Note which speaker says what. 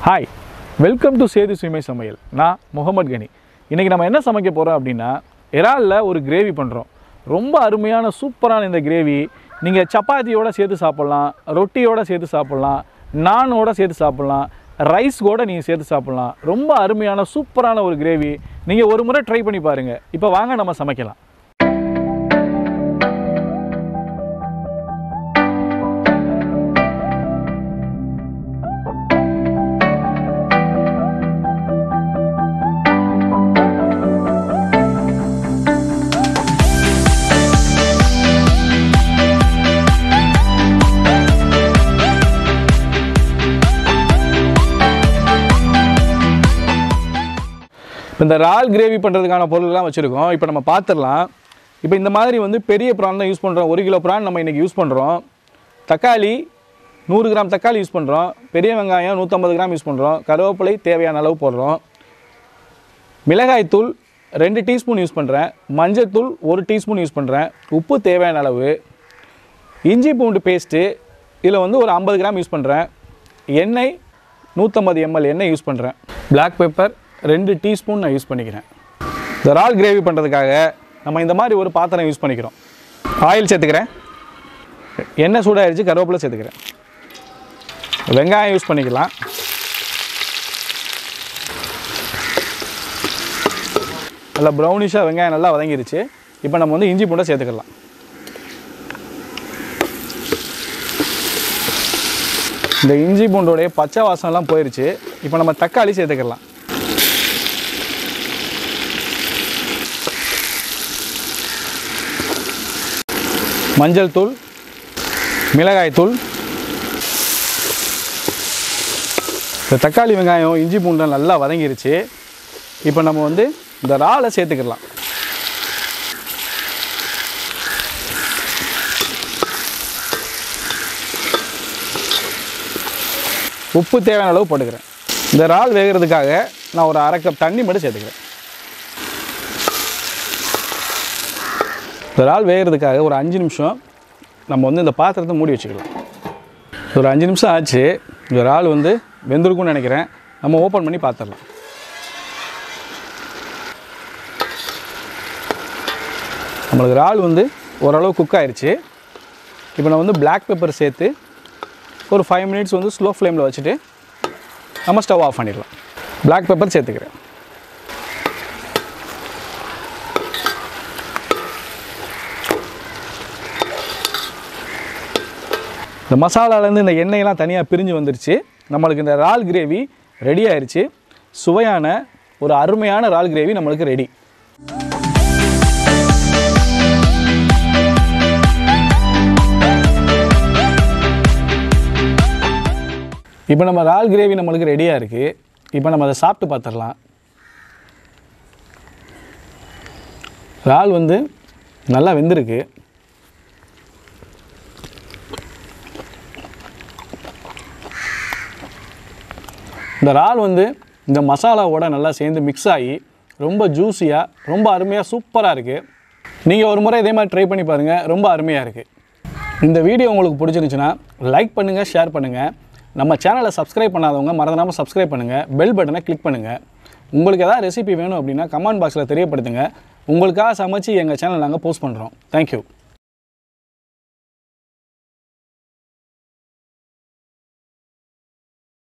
Speaker 1: hi welcome to Setu சுமை சமையல் நான் முகமது கனி இன்றைக்கி நம்ம என்ன சமைக்க போகிறோம் அப்படின்னா இறாலில் ஒரு கிரேவி பண்ணுறோம் ரொம்ப அருமையான சூப்பரான இந்த கிரேவி நீங்கள் சப்பாத்தியோட சேர்த்து சாப்பிட்லாம் ரொட்டியோட சேர்த்து சாப்பிட்லாம் நானோட சேர்த்து சாப்பிட்லாம் ரைஸ் கூட நீங்கள் சேர்த்து சாப்பிட்லாம் ரொம்ப அருமையான சூப்பரான ஒரு கிரேவி நீங்கள் ஒரு முறை ட்ரை பண்ணி பாருங்கள் இப்போ வாங்க நம்ம சமைக்கலாம் இப்போ இந்த இறால் கிரேவி பண்ணுறதுக்கான பொருள்லாம் வச்சுருக்கோம் இப்போ நம்ம பார்த்துடலாம் இப்போ இந்த மாதிரி வந்து பெரிய ப்ரான் தான் யூஸ் பண்ணுறோம் ஒரு கிலோ ப்ரான் நம்ம இன்றைக்கி யூஸ் பண்ணுறோம் தக்காளி நூறு கிராம் தக்காளி யூஸ் பண்ணுறோம் பெரிய வெங்காயம் நூற்றம்பது கிராம் யூஸ் பண்ணுறோம் கருவேப்பிலை தேவையான அளவு போடுறோம் மிளகாய்த்தூள் ரெண்டு டீஸ்பூன் யூஸ் பண்ணுறேன் மஞ்சள்தூள் ஒரு டீஸ்பூன் யூஸ் பண்ணுறேன் உப்பு தேவையான அளவு இஞ்சி பூண்டு பேஸ்ட்டு இதில் வந்து ஒரு ஐம்பது கிராம் யூஸ் பண்ணுறேன் எண்ணெய் நூற்றம்பது எம்எல் எண்ணெய் யூஸ் பண்ணுறேன் Black பெப்பர் ரெண்டு டீஸ்பூன் நான் யூஸ் பண்ணிக்கிறேன் இந்த இறால் கிரேவி பண்ணுறதுக்காக நம்ம இந்த மாதிரி ஒரு பாத்திரம் யூஸ் பண்ணிக்கிறோம் ஆயில் சேர்த்துக்கிறேன் எண்ணெய் சூடாயிருச்சு கருவேப்பிலை சேர்த்துக்கிறேன் வெங்காயம் யூஸ் பண்ணிக்கலாம் நல்லா ப்ரௌனிஷாக வெங்காயம் நல்லா வதங்கிருச்சு இப்போ நம்ம வந்து இஞ்சி பூண்டை சேர்த்துக்கலாம் இந்த இஞ்சி பூண்டோடைய பச்சை வாசம்லாம் போயிருச்சு இப்போ நம்ம தக்காளி சேர்த்துக்கலாம் மஞ்சள் தூள் மிளகாய் தூள் இந்த தக்காளி வெங்காயம் இஞ்சி பூண்டு நல்லா வதங்கிருச்சு இப்போ நம்ம வந்து இந்த இறாலை சேர்த்துக்கலாம் உப்பு தேவையான அளவு போட்டுக்கிறேன் இந்த இறால் வேகிறதுக்காக நான் ஒரு அரை கப் தண்ணி மட்டும் சேர்த்துக்கிறேன் இந்த இறால் வேகிறதுக்காக ஒரு அஞ்சு நிமிஷம் நம்ம வந்து இந்த பாத்திரத்தை மூடி வச்சுக்கலாம் ஒரு அஞ்சு நிமிஷம் ஆச்சு இந்த இறால் வந்து வெந்திருக்கும்னு நினைக்கிறேன் நம்ம ஓப்பன் பண்ணி பார்த்துடலாம் நம்மளுக்கு இறால் வந்து ஓரளவு குக் ஆயிருச்சு இப்போ நான் வந்து Black பெப்பர் சேர்த்து ஒரு ஃபைவ் மினிட்ஸ் வந்து ஸ்லோ ஃப்ளேமில் வச்சுட்டு நம்ம ஸ்டவ் ஆஃப் பண்ணிடலாம் Black பெப்பர் சேர்த்துக்கிறேன் இந்த மசாலாலேருந்து இந்த எண்ணெயெல்லாம் தனியாக பிரிஞ்சு வந்துருச்சு நம்மளுக்கு இந்த இறால் கிரேவி ரெடி ஆயிருச்சு சுவையான ஒரு அருமையான இறால் கிரேவி நம்மளுக்கு ரெடி இப்போ நம்ம இறால் கிரேவி நம்மளுக்கு ரெடியாக இருக்குது இப்போ நம்ம அதை சாப்பிட்டு பார்த்துடலாம் இறால் வந்து நல்லா வெந்திருக்கு இந்த இறால் வந்து இந்த மசாலாவோட நல்லா சேர்ந்து மிக்ஸ் ஆகி ரொம்ப ஜூஸியாக ரொம்ப அருமையாக சூப்பராக இருக்குது நீங்கள் ஒரு முறை இதே மாதிரி ட்ரை பண்ணி பாருங்கள் ரொம்ப அருமையாக இருக்குது இந்த வீடியோ உங்களுக்கு பிடிச்சிருந்துச்சுன்னா லைக் பண்ணுங்கள் ஷேர் பண்ணுங்கள் நம்ம சேனலை சப்ஸ்கிரைப் பண்ணாதவங்க மறந்துடாமல் சப்ஸ்கிரைப் பண்ணுங்கள் பெல் பட்டனை கிளிக் பண்ணுங்கள் உங்களுக்கு ஏதாவது ரெசிபி வேணும் அப்படின்னா கமெண்ட் பாக்ஸில் தெரியப்படுத்துங்க உங்களுக்காக சமைச்சு எங்கள் சேனல் நாங்கள் போஸ்ட் பண்ணுறோம் தேங்க்யூ